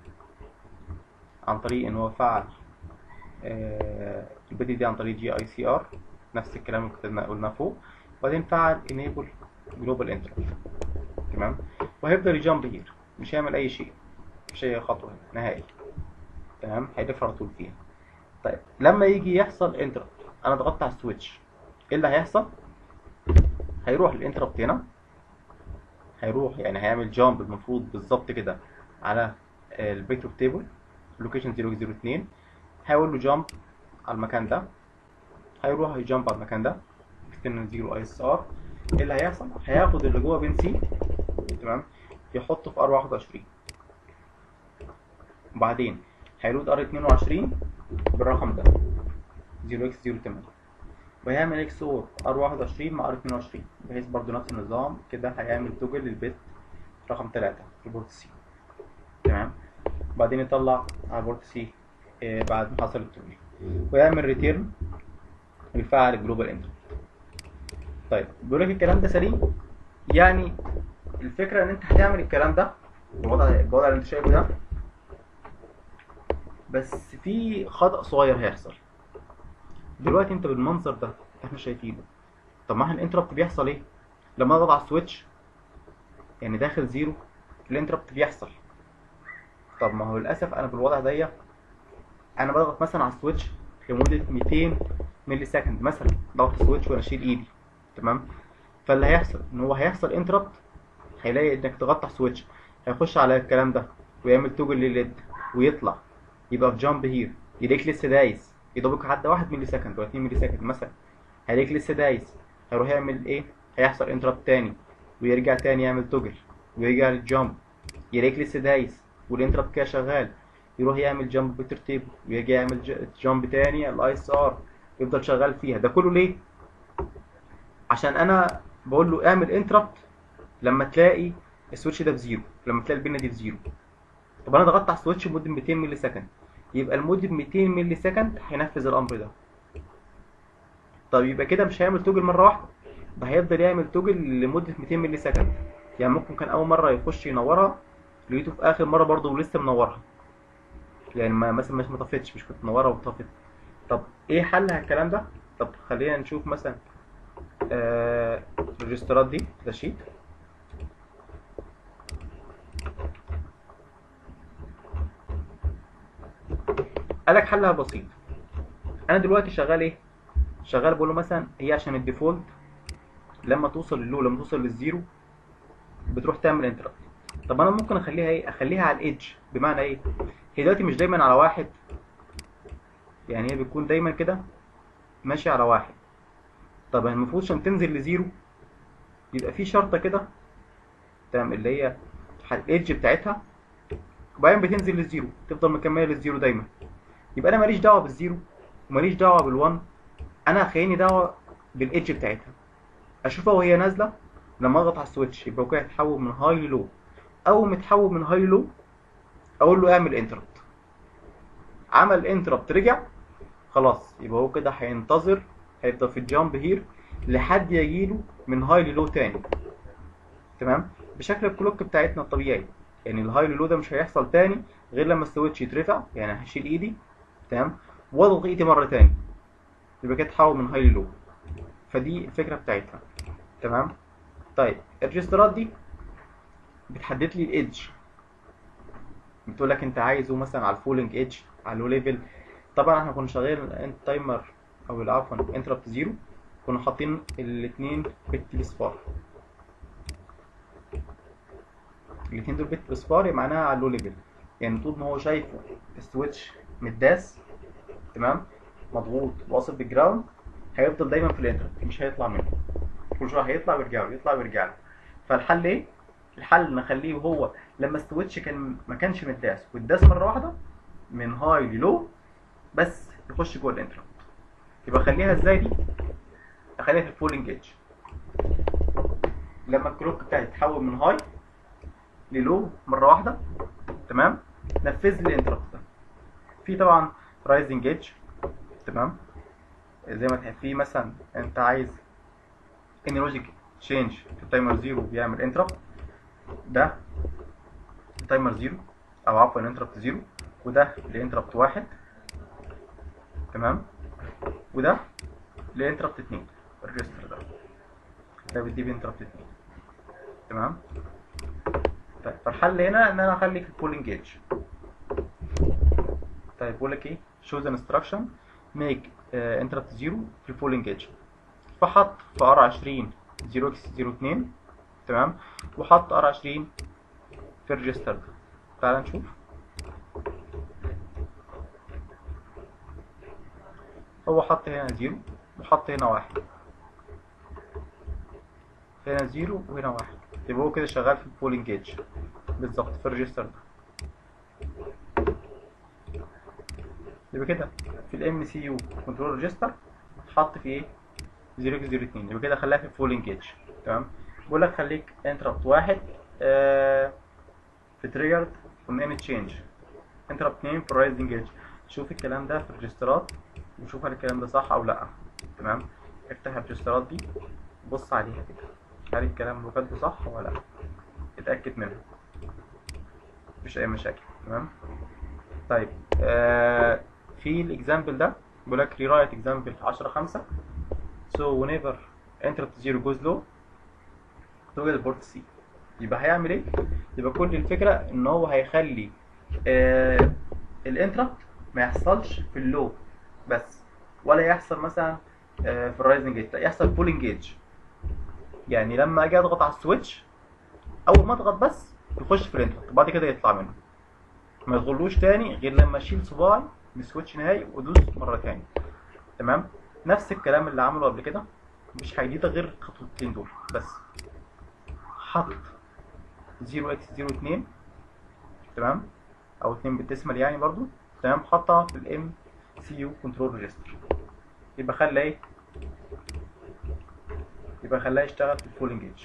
عن طريق ان هو فعل آه البدي دي عن طريق جي اي سي ار نفس الكلام اللي كنا قلناه فوق وبعدين فعل enable global interrupt تمام وهيفضل يجامب هير مش هيعمل اي شيء مش اي خطوه هنا نهائي تمام هيلف على طول فيها طيب لما يجي يحصل انتربت انا ضغطت على السويتش ايه اللي هيحصل هيروح الانتربت هنا هيروح يعني هيعمل جامب المفروض بالظبط كده على الفيكتور تيبل لوكيشن 002 هيقول له جامب على المكان ده هيروح يجامب على المكان ده external 0 اي اس ار ايه اللي هيحصل هياخد اللي جوه بين سي تمام يحطه في ار 21 وبعدين هيلود ار 22 بالرقم ده 0 x 08 وهيعمل اكس اور ار 21 مع ار 22 بحيث برضو نفس النظام كده هيعمل توجل للبيت رقم 3 في بورت سي تمام وبعدين يطلع على بورت سي آه بعد ما حصل التوجل ويعمل ريتيرن ويفعل الجلوبال انتربت طيب بيقول لك الكلام ده سليم يعني الفكره ان انت هتعمل الكلام ده الوضع الوضع اللي انت شايفه ده بس في خطأ صغير هيحصل دلوقتي انت بالمنظر ده احنا شايفينه طب ما احنا الانتربت بيحصل ايه لما اضغط على السويتش يعني داخل زيرو الانتربت بيحصل طب ما هو للاسف انا بالوضع ده انا بضغط مثلا على السويتش لمده 200 ملي سكند مثلا ضغط السويتش وانا اشيل ايدي تمام فاللي هيحصل ان هو هيحصل انتربت هيلاقي انك تغطى سويتش هيخش على الكلام ده ويعمل توجل للليد ويطلع يبقى في جامب هير يلاقيك لسه دايس يضربك عدى 1 ملي سكند ولا 2 ملي سكند مثلا هيلاقيك لسه دايس هيروح يعمل ايه هيحصل انتربت تاني ويرجع تاني يعمل توجل ويرجع للجامب يلاقيك لسه دايس والانتربت كده شغال يروح يعمل جامب بالترتيب ويرجع يعمل جامب تاني الاي اس ار يفضل شغال فيها ده كله ليه عشان انا بقول له اعمل انتربت لما تلاقي السويتش ده بزيرو لما تلاقي البنه دي بزيرو طب انا ضغطت على السويتش لمده 200 ملي سكند يبقى لمده 200 ملي سكند هينفذ الامر ده طب يبقى كده مش هيعمل توجل مره واحده ده هيفضل يعمل توجل لمده 200 ملي سكند يعني ممكن كان اول مره يخش ينورها لقيته في اخر مره برضه ولسه منورها يعني ما مثلا مش مطفتش مش كنت منورها وطفت طب ايه حل الكلام ده طب خلينا نشوف مثلا آه الريجسترات دي ده شيت قالك حلها بسيط انا دلوقتي شغال ايه شغال بقول له مثلا هي عشان الديفولت لما توصل للو لما توصل للزيرو بتروح تعمل انتربت طب انا ممكن اخليها ايه اخليها على الايدج بمعنى ايه هي دلوقتي مش دايما على واحد يعني هي بتكون دايما كده ماشي على واحد طب المفروض عشان تنزل لزيرو يبقى في شرطه كده تمام اللي هي الايدج بتاعتها وبعدين بتنزل للزيرو تفضل مكمله للزيرو دايما يبقى انا ماليش دعوه بالزيرو وماليش دعوه بالوان انا خليني دعوه بالايدج بتاعتها اشوفها وهي نازله لما اضغط على السويتش يبقى كده يتحول من هاي للو اول ما يتحول من هاي للو اقول له اعمل انتربت عمل انتربت رجع خلاص يبقى هو كده هينتظر هيفضل في الجامب هير لحد يجيله من هاي للو تاني تمام بشكل الكلوك بتاعتنا الطبيعي يعني الهاي للو ده مش هيحصل تاني غير لما السويتش يترفع يعني هشيل ايدي تمام واضغط ايدي مره تاني يبقى كده تحول من هاي للو فدي الفكره بتاعتها تمام طيب الريجسترات دي بتحدد لي الايدج بتقول لك انت عايزه مثلا على الفولنج ايدج على اللو ليفل طبعا احنا كنا شغالين تايمر او عفوا انتربت زيرو كنا حاطين الاثنين بت بصفار الاثنين دول بت بصفار معناها على اللو ليفل يعني طول ما هو شايفه السويتش متداس تمام مضغوط واصل بالجراوند هيفضل دايما في الانتربت مش هيطلع منه كل شويه هيطلع ويرجع له يطلع ويرجع له فالحل ايه الحل نخليه وهو لما السويتش كان ما كانش متداس واتداس مره واحده من هاي للو بس يخش جوه الانتربت يبقى خليها ازاي دي اخليها في الفول انجيج لما الكلوك بتاعي يتحول من هاي للو مره واحده تمام نفذ لي الانتربت ده في طبعا رايزنج ايدج تمام زي ما تحب في مثلا انت عايز ان لوجيك تشينج في التايمر زيرو بيعمل انتربت ده تايمر زيرو او عفوا انتربت زيرو وده لانتربت واحد تمام وده لانتربت اتنين الريجستر ده ده بيدي بانتربت اتنين تمام طيب فالحل هنا ان انا اخلي في البولينج ايدج طيب بقول لك ايه shows instruction make uh, interrupt 0 في البولينج ايدج فحط في ار 20 0 x 02 تمام وحط ار 20 في الريجستر ده تعال نشوف هو حط هنا 0 وحط هنا 1 هنا 0 وهنا 1 يبقى هو كده شغال في البولينج ايدج بالظبط في الريجستر ده يبقى كده في الام سي يو كنترول ريجستر حط في ايه 002 يبقى كده خلاها في الفول انجيج تمام بقول لك خليك انتربت واحد آه في تريجرد فروم اني تشينج انتربت 2 في الرايز انجيج شوف الكلام ده في الريجسترات وشوف هل الكلام ده صح او لا تمام افتح الريجسترات دي بص عليها كده هل الكلام اللي كاتبه صح ولا لا اتاكد منه مفيش اي مشاكل تمام طيب آه في الاكزامبل ده بيقول لك rewrite example 10 5 so whenever interrupt 0 goes low toggle port C يبقى هيعمل ايه؟ يبقى كل الفكرة ان هو هيخلي آه الانتربت ما يحصلش في اللو بس ولا يحصل مثلا آه في الرايزنج ايدج لا يحصل فول انجيج يعني لما اجي اضغط على السويتش اول ما اضغط بس يخش في الانتربت وبعد كده يطلع منه ما يدخلوش تاني غير لما اشيل صباعي من السويتش نهائي وادوس مره تاني تمام نفس الكلام اللي عمله قبل كده مش حاجه جديده غير الخطوتين دول بس حط 0 x 02 تمام او 2 بالديسمال يعني برضو تمام حطها في الام سي يو كنترول ريجستر يبقى خلى ايه يبقى خلاه يشتغل في الفول انجيج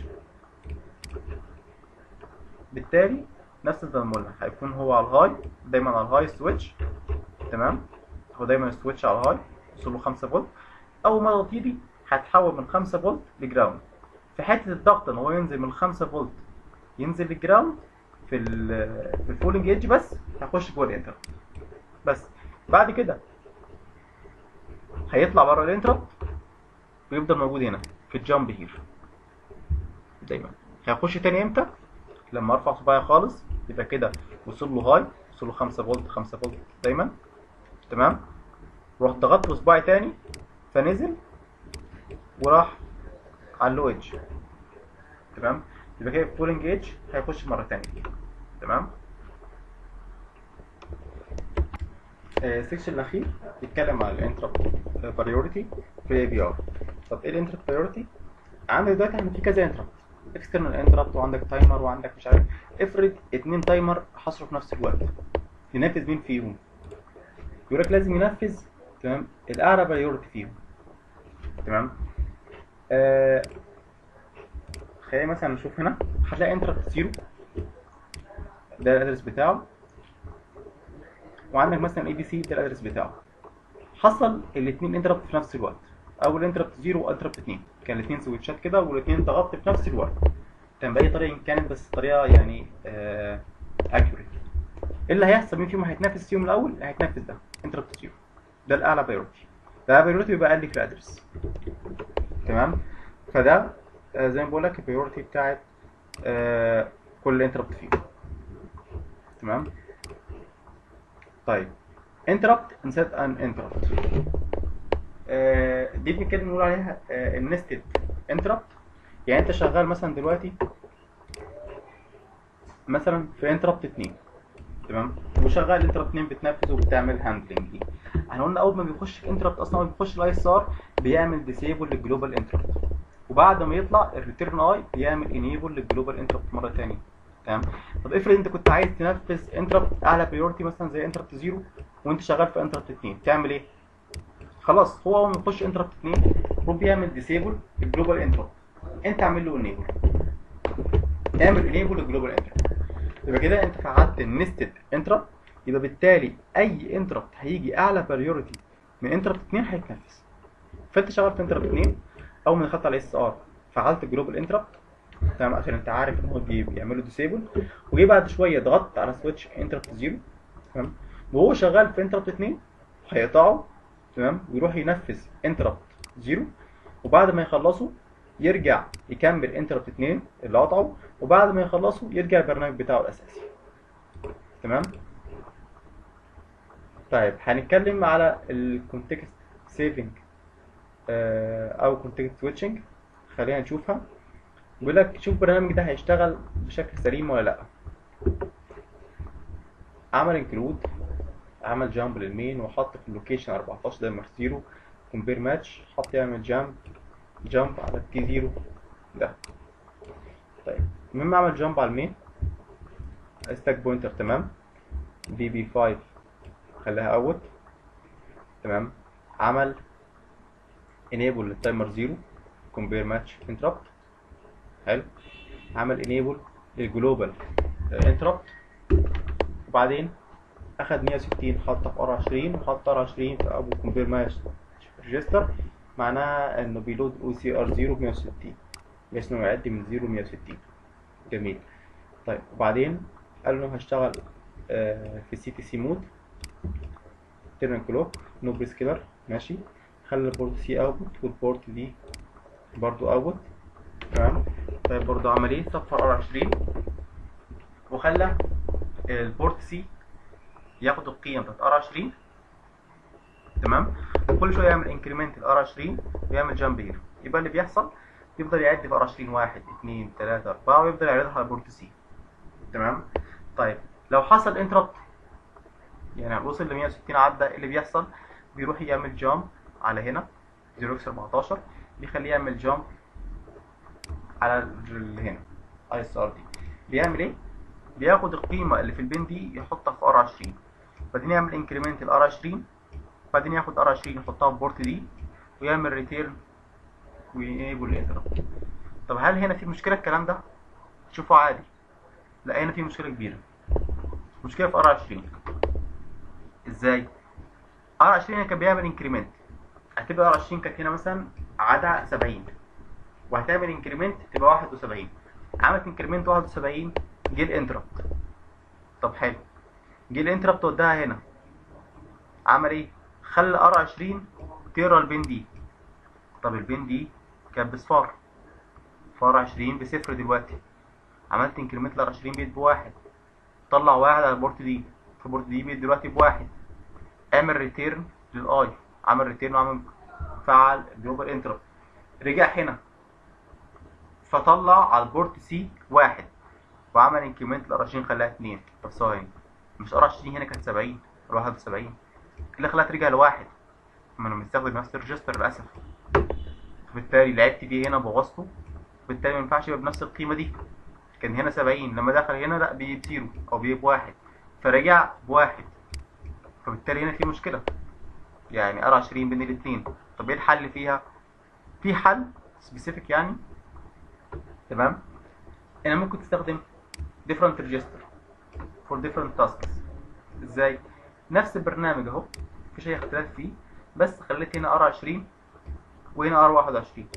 بالتالي نفس الفورمولا هيكون هو على الهاي دايما على الهاي سويتش تمام هو دايما السويتش على الهاي يوصل له 5 فولت اول ما اضغط ايدي هتحول من 5 فولت لجراوند في حته الضغط ان هو ينزل من 5 فولت ينزل للجراوند في ال في الفولنج ايدج بس هيخش جوه الانتربت بس بعد كده هيطلع بره الانتربت ويفضل موجود هنا في الجامب هير دايما هيخش تاني امتى لما ارفع صباعي خالص يبقى كده وصل له هاي وصل له 5 فولت 5 فولت دايما تمام رحت ضغطت بصباعي تاني فنزل وراح على اللو ايدج تمام يبقى كده فولنج ايدج هيخش مره تانية تمام السكشن الاخير بيتكلم على الانتربت بريورتي في الاي بي ار طب ايه الانتربت بريورتي عندك دلوقتي احنا في كذا انتربت اكسترنال انتربت وعندك تايمر وعندك مش عارف افرض اتنين تايمر حصلوا في نفس الوقت ينفذ مين فيهم يقول لك لازم ينفذ تمام الاعلى بريورتي فيهم تمام آه خلينا مثلا نشوف هنا هتلاقي انتربت زيرو ده الادرس بتاعه وعندك مثلا اي بي سي ده الادرس بتاعه حصل الاثنين انتربت في نفس الوقت اول انتربت زيرو وانتربت 2 كان الاثنين سويتشات كده والاثنين ضغطت في نفس الوقت كان باي طريقه كانت بس طريقه يعني آه اكيوريت ايه اللي هيحصل مين فيهم هيتنافس فيهم الاول هيتنافس ده انتربت زيرو ده الاعلى بايورتي ده بايورتي بيبقى اقل في الادرس تمام فده آه زي ما بقول لك البايورتي بتاعت آه كل انتربت فيه تمام طيب interrupt insert an interrupt آه دي بنتكلم بنقول عليها آه النستد interrupt يعني انت شغال مثلا دلوقتي مثلا في interrupt 2 تمام وشغال interrupt 2 بتنفذ وبتعمل هاندلنج دي احنا قلنا اول ما بيخش في interrupt اصلا ما بيخش الاي اس ار بيعمل disable للجلوبال interrupt وبعد ما يطلع الريتيرن اي بيعمل انيبل للجلوبال انتربت مره ثانيه تمام طب افرض انت كنت عايز تنفذ انتربت اعلى بريورتي مثلا زي انتربت 0 وانت شغال في انتربت 2 تعمل ايه خلاص هو اول ما يخش انتربت 2 المفروض بيعمل ديسيبل الجلوبال انتربت انت اعمل له انيبل اعمل انيبل للجلوبال انتربت يبقى كده انت فعلت النستد انتربت يبقى بالتالي اي انتربت هيجي اعلى بريورتي من انتربت 2 هيتنفذ فانت شغال في انتربت 2 اول ما دخلت على اس ار فعلت الجلوبال انتربت تمام عشان انت عارف ان هو بي- بيعملوا ديسيبل وجي بعد شويه ضغطت على سويتش انتربت 0 تمام وهو شغال في انتربت 2 هيقطعه تمام ويروح ينفذ انتربت 0 وبعد ما يخلصوا يرجع يكمل انتربت 2 اللي قطعه وبعد ما يخلصوا يرجع البرنامج بتاعه الاساسي تمام طيب هنتكلم على الكونتكست سيفنج او كونتكست سويتشنج خلينا نشوفها بيقول لك شوف البرنامج ده هيشتغل بشكل سليم ولا لا عمل انكلود عمل جامب للمين وحط في اللوكيشن 14 ده مارك 0 كومبير ماتش حط يعمل جامب جامب على التي 0 ده طيب المهم عمل جامب على المين ستاك بوينتر تمام في بي 5 خلاها اوت تمام عمل enable للتايمر 0 كومبير ماتش انتربت حلو عمل enable للجلوبال انتربت وبعدين اخد 160 حطها في ار 20 وحط ار 20 في ابو كومبير ماتش ريجستر معناها انه بيلود او سي ار 0 ب 160 بحيث انه يعدي من 0 ل 160 جميل طيب وبعدين قال انه هشتغل آه، في سي تي سي مود تيرن كلوك نو بريس كيلر ماشي خلي البورت سي اوتبوت والبورت دي برضو اوتبوت تمام طيب برضو عمل ايه صفر ار 20 وخلى البورت سي ياخد القيم بتاعت ار 20 تمام وكل شويه يعمل انكريمنت الار 20 ويعمل جامب هير يبقى اللي بيحصل يفضل يعد في ار 20 1 2 3 4 ويفضل يعرضها على بورت سي تمام طيب لو حصل انتربت يعني وصل ل 160 عدى إيه اللي بيحصل بيروح يعمل جامب على هنا 0 اكس 14 بيخليه يعمل جامب على ال- هنا اي اس ار دي بيعمل ايه بياخد القيمه اللي في البين دي يحطها في ار 20 بعدين يعمل انكريمنت الار 20 بعدين ياخد ار 20 يحطها في بورت دي ويعمل ريتيرن وينيبل الانتربت طب هل هنا في مشكله الكلام ده شوفوا عادي لا هنا في مشكله كبيره مشكله في ار 20 ازاي ار 20 كان بيعمل انكريمنت هتبقى ار 20 كانت هنا مثلا عدد 70 وهتعمل انكريمنت تبقى 71 عملت انكريمنت 71 جه الانتربت طب حلو جه الانتربت وداها هنا عمل ايه خلى ار 20 تقرا البين دي طب البين دي كانت بصفار فار 20 بصفر دلوقتي عملت انكريمنت لار 20 بيت بواحد طلع واحد على البورت دي فالبورت دي بيت دلوقتي بواحد اعمل ريتيرن للاي عمل ريتيرن وعمل فعل جلوبال انتربت رجع هنا فطلع على البورت سي واحد وعمل انكريمنت لار 20 خلاها اتنين طب ثواني مش ار 20 هنا كانت 70 ولا 71 اللي خلاها ترجع لواحد ما انا مستخدم نفس الريجستر للاسف بالتالي لعبت دي هنا بوظته بالتالي ما ينفعش يبقى بنفس القيمه دي كان هنا 70 لما دخل هنا لا بيجيب زيرو او بيجيب واحد فرجع بواحد فبالتالي هنا في مشكله يعني ار 20 بين الاثنين طب ايه الحل فيها في حل سبيسيفيك يعني تمام انا ممكن تستخدم different register for different tasks ازاي نفس البرنامج اهو مفيش اي اختلاف فيه بس خليت هنا ار 20 وهنا ار 21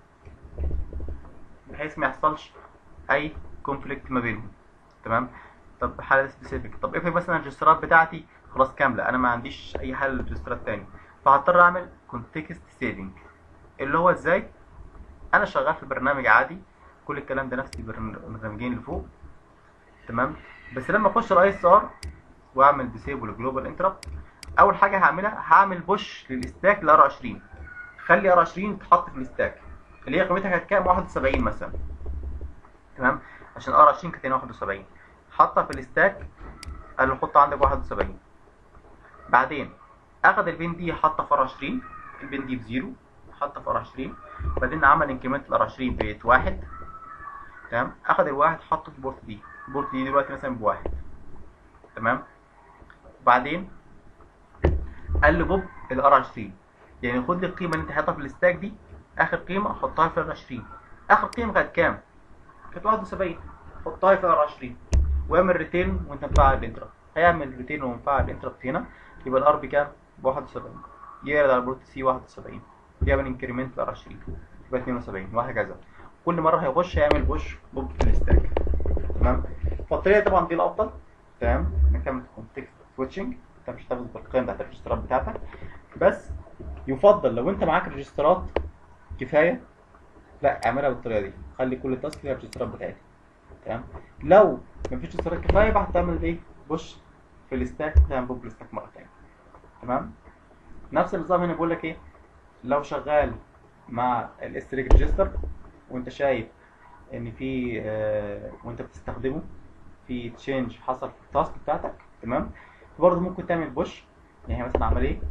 بحيث ما يحصلش اي كونفليكت ما بينهم تمام طب حاله سبيسيفيك طب افرض مثلا الريجسترات بتاعتي خلاص كامله انا ما عنديش اي حل للريجسترات تاني فهضطر اعمل كونتكست سيفنج اللي هو ازاي انا شغال في برنامج عادي كل الكلام ده نفس البرنامجين اللي فوق تمام بس لما اخش الاي اس ار واعمل ديسيبل جلوبال انتربت اول حاجه هعملها هعمل بوش للاستاك لار 20 خلي ار 20 تحط في الاستاك اللي هي قيمتها كانت كام 71 مثلا تمام عشان ار 20 كانت هنا 71 حطها في الاستاك قال له حط عندك 71 بعدين اخد البين دي حطها في ار 20 البين دي بزيرو حطها في ار 20 بعدين عمل انكريمنت الار 20 بقت واحد تمام اخد الواحد حطه في البورت دي البورت دي دلوقتي مثلا بواحد تمام بعدين قال له بوب الار 20 يعني خد لي القيمه اللي انت حاططها في الستاك دي اخر قيمه حطها في ال 20 اخر قيمه كانت كام؟ كانت 71 حطها في ار 20 واعمل ريتين وانت مفعل الانتربت هيعمل ريتين ومفعل الانتربت هنا يبقى الار بكام؟ ب 71 يعرض على البورت سي 71 يعمل انكريمنت لار 20 يبقى 72 وهكذا كل مره هيخش هيعمل بوش بوب في الستاك تمام فالطريقه طبعا دي الافضل تمام نكمل كونتكست سويتشنج انت مش هتاخد بالقيم بتاعت الريجسترات بتاعتك بس يفضل لو انت معاك ريجسترات كفايه لا اعملها بالطريقه دي خلي كل تاسك فيها الريجسترات بتاعتها تمام لو مفيش ريجسترات كفايه يبقى هتعمل ايه بوش في الستاك تعمل بوب الستاك مره تانيه تمام نفس النظام هنا بيقول لك ايه لو شغال مع الاستريك ريجستر وانت شايف ان في آه وانت بتستخدمه في تشينج حصل في التاسك بتاعتك تمام برضه ممكن تعمل بوش يعني مثلا عمل ايه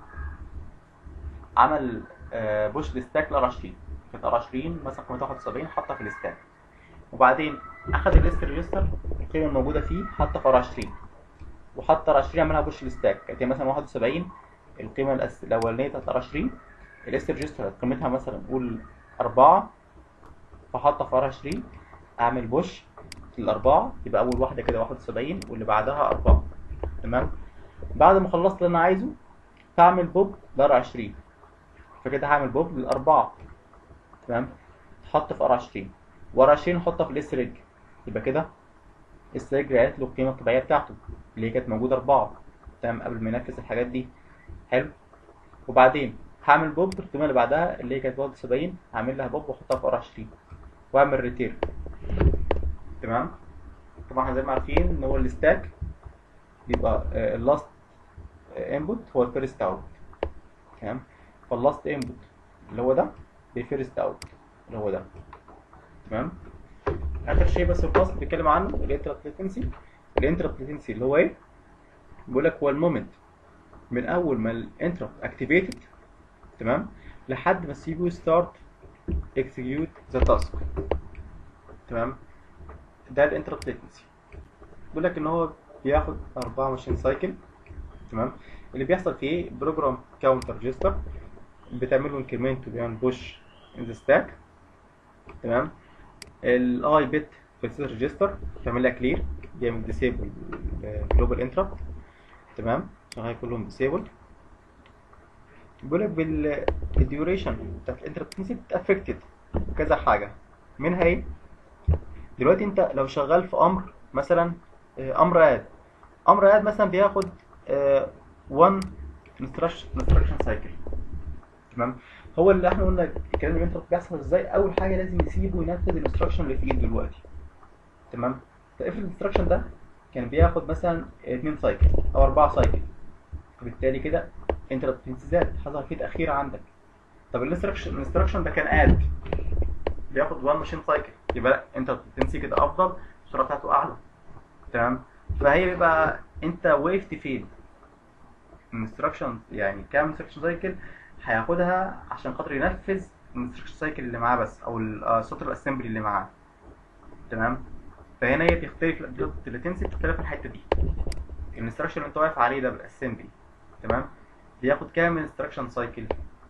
عمل آه بوش لستاك لار 20 كانت ار 20 مثلا قيمتها 71 حطها في الستاك وبعدين اخذ الليست ريجستر القيمه الموجوده فيه حطها في ار 20 وحط ار 20 عملها بوش لستاك كانت هي مثلا 71 القيمه الأس- الاولانيه بتاعت ار 20 الليست ريجستر قيمتها مثلا نقول 4 فحطها في ار 20 اعمل بوش للاربعه يبقى اول واحده كده 71 واللي بعدها 4 تمام بعد ما خلصت اللي انا عايزه هعمل بوب لار 20 فكده هعمل بوب للاربعه تمام تحط في ار 20 وار 20 احطها في الاس ريج يبقى كده اس ريج رجعت له القيمه الطبيعيه بتاعته اللي هي كانت موجوده 4 تمام قبل ما ينفذ الحاجات دي حلو وبعدين هعمل بوب القيمه اللي بعدها اللي هي كانت 71 هعمل لها بوب واحطها في ار 20 واعمل ريتير تمام طبعا احنا زي ما عارفين ان هو الستاك بيبقى اللاست انبوت هو الفيرست اوت تمام فاللاست انبوت اللي هو ده بفيرست اوت اللي هو ده تمام اخر شيء بس الفصل بيتكلم عنه الانتربت ليتنسي الانتربت ليتنسي اللي هو ايه بيقول لك هو المومنت من اول ما الانتربت اكتيفيتد تمام لحد ما السي ستارت اكسكيوت ذا تاسك تمام ده الانتربت ليتنسي بيقول لك ان هو بياخد 24 سايكل تمام اللي بيحصل فيه بروجرام كاونتر ريجستر بتعمل له انكريمنت وبيعمل بوش ان ذا ستاك تمام الاي بت في السيت ريجستر بتعمل لها كلير بيعمل ديسيبل جلوبال انتربت تمام شغال كلهم ديسيبل بيقول لك بالديوريشن بتاعت الانتربت افكتد كذا حاجه منها ايه دلوقتي انت لو شغال في امر مثلا آه، امر اد امر اد مثلا بياخد 1 انستراكشن سايكل تمام هو اللي احنا قلنا الكلام اللي انت بيحصل ازاي اول حاجه لازم يسيبه ينفذ الانستراكشن اللي في ايده دلوقتي تمام فافرض الانستراكشن ده كان بياخد مثلا 2 سايكل او 4 سايكل فبالتالي كده انت زاد حصل فيه تاخير عندك طب الانستراكشن الانستراكشن ده كان اد بياخد 1 ماشين سايكل يبقى لا انت تنسي كده افضل السرعه بتاعته اعلى تمام فهي بيبقى انت وقفت فين الانستراكشن يعني كام انستراكشن سايكل هياخدها عشان خاطر ينفذ الانستراكشن سايكل اللي معاه بس او السطر الاسمبلي اللي معاه تمام فهنا هي بتختلف اللاتنسي بتختلف في الحته دي الانستراكشن اللي انت واقف عليه ده بالاسمبلي تمام بياخد كام انستراكشن سايكل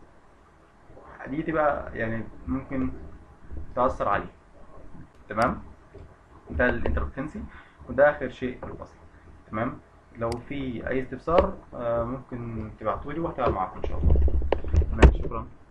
دي تبقى يعني ممكن تأثر عليه تمام ده الانتربتنسي وده اخر شيء في الفصل تمام لو في اي استفسار آه، ممكن تبعتولي وهتابع معاكم ان شاء الله تمام شكرا